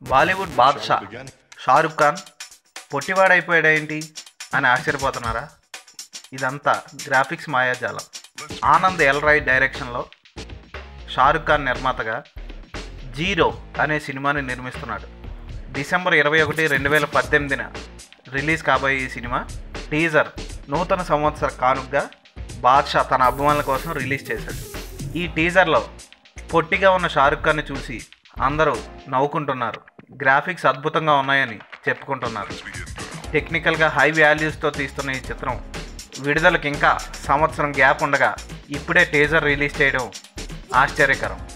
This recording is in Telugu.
బాలీవుడ్ బాద్షా షారుఖ్ ఖాన్ పొట్టివాడైపోయాడేంటి అని ఆశ్చర్యపోతున్నారా ఇదంతా గ్రాఫిక్స్ మాయాజాలం ఆనంద్ ఎల్ రాయ్ డైరెక్షన్లో షారుఖ్ ఖాన్ నిర్మాతగా జీరో అనే సినిమాని నిర్మిస్తున్నాడు డిసెంబర్ ఇరవై ఒకటి రెండు వేల పద్దెనిమిదిన రిలీజ్ కాబోయే ఈ సినిమా టీజర్ నూతన సంవత్సర కానుకగా బాద్షా తన అభిమానుల కోసం రిలీజ్ చేశాడు ఈ టీజర్లో పొట్టిగా ఉన్న షారుఖ్ ఖాన్ని చూసి అందరూ నవ్వుకుంటున్నారు గ్రాఫిక్స్ అద్భుతంగా ఉన్నాయని చెప్పుకుంటున్నారు టెక్నికల్గా హై వాల్యూస్తో తీస్తున్న ఈ చిత్రం విడుదలకు ఇంకా సంవత్సరం గ్యాప్ ఉండగా ఇప్పుడే టీజర్ రిలీజ్ చేయడం ఆశ్చర్యకరం